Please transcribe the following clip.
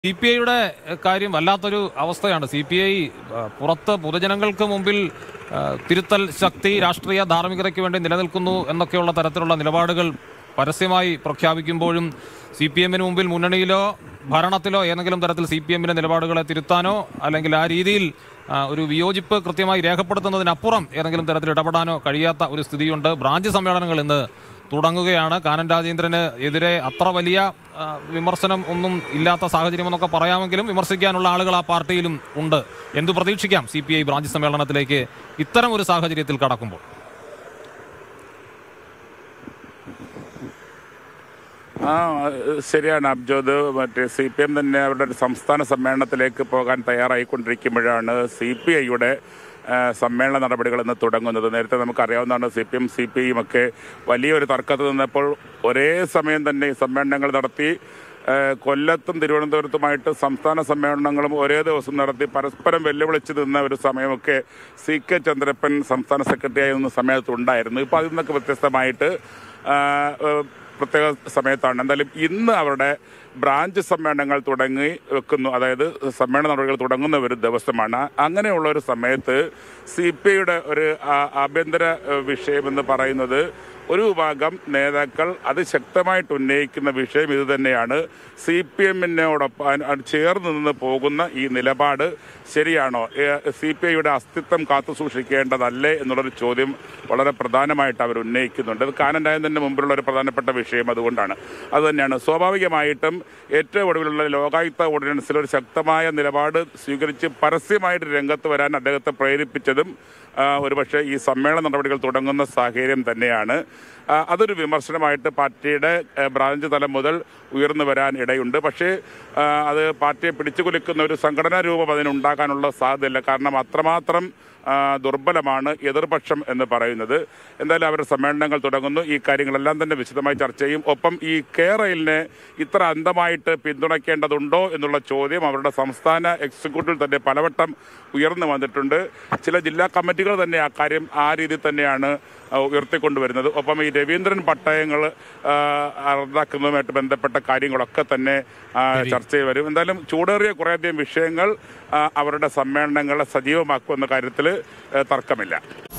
C P ഐയുടെ കാര്യം വല്ലാത്തൊരു അവസ്ഥയാണ് സി പി ഐ പുറത്ത് പൊതുജനങ്ങൾക്ക് മുമ്പിൽ ആ, തിരുത്തൽ ശക്തി രാഷ്ട്രീയ ധാർമ്മികതയ്ക്ക് വേണ്ടി നിലനിൽക്കുന്നു എന്നൊക്കെയുള്ള തരത്തിലുള്ള നിലപാടുകൾ പരസ്യമായി പ്രഖ്യാപിക്കുമ്പോഴും സി പി എമ്മിന് മുമ്പിൽ മുന്നണിയിലോ ഭരണത്തിലോ ഏതെങ്കിലും തരത്തിൽ സി പി എമ്മിന്റെ നിലപാടുകളെ തിരുത്താനോ അല്ലെങ്കിൽ ആ രീതിയിൽ ആ, ഒരു വിയോജിപ്പ് കൃത്യമായി രേഖപ്പെടുത്തുന്നതിനപ്പുറം ഏതെങ്കിലും തരത്തിൽ ഇടപെടാനോ കഴിയാത്ത ഒരു സ്ഥിതിയുണ്ട് ബ്രാഞ്ച് സമ്മേളനങ്ങൾ ഇന്ന് തുടങ്ങുകയാണ് കാനൻ രാജേന്ദ്രന് എതിരെ അത്ര വലിയ ആ, വിമർശനം ഒന്നും ഇല്ലാത്ത സാഹചര്യം എന്നൊക്കെ പറയാമെങ്കിലും വിമർശിക്കാനുള്ള ആളുകൾ ആ പാർട്ടിയിലും ഉണ്ട് എന്തു പ്രതീക്ഷിക്കാം സി പി ഐ ബ്രാഞ്ച് സമ്മേളനത്തിലേക്ക് ഇത്തരം ഒരു സാഹചര്യത്തിൽ കടക്കുമ്പോൾ ആ ശരിയാണ് അബ്ജോദ് മറ്റേ സി പി എം തന്നെ അവരുടെ ഒരു സംസ്ഥാന സമ്മേളനത്തിലേക്ക് പോകാൻ തയ്യാറായിക്കൊണ്ടിരിക്കുമ്പോഴാണ് സി പി ഐയുടെ സമ്മേളന നടപടികൾ ഇന്ന് തുടങ്ങുന്നത് നേരത്തെ നമുക്കറിയാവുന്നതാണ് C P M C P ഐയും ഒക്കെ വലിയൊരു തർക്കത്തിൽ നിന്നപ്പോൾ ഒരേ സമയം തന്നെ ഈ സമ്മേളനങ്ങൾ നടത്തി ആ, കൊല്ലത്തും തിരുവനന്തപുരത്തുമായിട്ട് സംസ്ഥാന സമ്മേളനങ്ങളും ഒരേ ദിവസം നടത്തി പരസ്പരം വെല്ലുവിളിച്ച് നിന്ന ഒരു സമയമൊക്കെ സി കെ ചന്ദ്രപ്പൻ സംസ്ഥാന സെക്രട്ടറിയായി നിന്ന സമയത്ത് ഉണ്ടായിരുന്നു ഇപ്പോൾ അതിൽ നിന്നൊക്കെ വ്യത്യസ്തമായിട്ട് ആ, ഏഹ്, പ്രത്യേക സമയത്താണ് എന്തായാലും ഇന്ന് അവരുടെ ബ്രാഞ്ച് സമ്മേളനങ്ങൾ തുടങ്ങി വെക്കുന്നു അതായത് സമ്മേളന നടപടികൾ തുടങ്ങുന്ന ഒരു ദിവസമാണ് അങ്ങനെയുള്ള ഒരു സമയത്ത് സി പി ഐയുടെ ഒരു ആ- ആഭ്യന്തര ഏഹ്, വിഷയം എന്ന് പറയുന്നത് ഒരു വിഭാഗം നേതാക്കൾ അതിശക്തമായിട്ട് ഉന്നയിക്കുന്ന വിഷയം ഇത് തന്നെയാണ് സി പി എമ്മിനോടൊപ്പം ചേർന്ന് നിന്ന് പോകുന്ന ഈ നിലപാട് ശരിയാണോ സി പി ഐയുടെ അസ്തിത്വം കാത്തു സൂക്ഷിക്കേണ്ടതല്ലേ എന്നുള്ളൊരു ചോദ്യം വളരെ പ്രധാനമായിട്ട് അവർ ഉന്നയിക്കുന്നുണ്ട് അത് കാനന്റായതിൻ്റെ മുമ്പിലുള്ള ഒരു പ്രധാനപ്പെട്ട വിഷയം അതുകൊണ്ടാണ് അതുതന്നെയാണ് സ്വാഭാവികമായിട്ടും ഏറ്റവും ഒടുവിലുള്ള ലോകായുക്ത ഓർഡിനൻസിൽ ഒരു ശക്തമായ നിലപാട് സ്വീകരിച്ച് പരസ്യമായിട്ട് രംഗത്ത് വരാൻ അദ്ദേഹത്തെ പ്രേരിപ്പിച്ചതും ആ, ഒരുപക്ഷെ ഈ സമ്മേളന നടപടികൾ തുടങ്ങുന്ന സാഹചര്യം തന്നെയാണ് ആ, അതൊരു വിമർശനമായിട്ട് പാർട്ടിയുടെ ആ, ബ്രാഞ്ച് തലം മുതൽ ഉയർന്നു വരാൻ ഇടയുണ്ട് പക്ഷേ ആ, അത് പാർട്ടിയെ പിടിച്ചുകുലുക്കുന്ന ഒരു സംഘടനാ രൂപം അതിനുണ്ടാകാനുള്ള സാധ്യതയില്ല കാരണം അത്രമാത്രം ആ, ദുർബലമാണ് എതിർപക്ഷം എന്ന് പറയുന്നത് എന്തായാലും അവരുടെ സമ്മേളനങ്ങൾ തുടങ്ങുന്നു ഈ കാര്യങ്ങളെല്ലാം തന്നെ വിശദമായി ചർച്ച ചെയ്യും ഒപ്പം ഈ കേരളിനെ ഇത്ര അന്ധമായിട്ട് പിന്തുണയ്ക്കേണ്ടതുണ്ടോ എന്നുള്ള ചോദ്യം അവരുടെ സംസ്ഥാന എക്സിക്യൂട്ടീവ് തന്നെ പലവട്ടം ഉയർന്നു വന്നിട്ടുണ്ട് ചില ജില്ലാ കമ്മിറ്റികൾ തന്നെ ആ കാര്യം ആ രീതിയിൽ തന്നെയാണ് ആ, ഉയർത്തിക്കൊണ്ടുവരുന്നത് ഒപ്പം ഈ രവീന്ദ്രൻ പട്ടയങ്ങൾ ആ, റദ്ദാക്കുന്നതുമായിട്ട് ബന്ധപ്പെട്ട കാര്യങ്ങളൊക്കെ തന്നെ ആ, ചർച്ചയിൽ വരും എന്തായാലും ചൂടേറിയ കുറേയധികം വിഷയങ്ങൾ ആ, അവരുടെ സമ്മേളനങ്ങളെ സജീവമാക്കുമെന്ന കാര്യത്തിൽ തർക്കമില്ല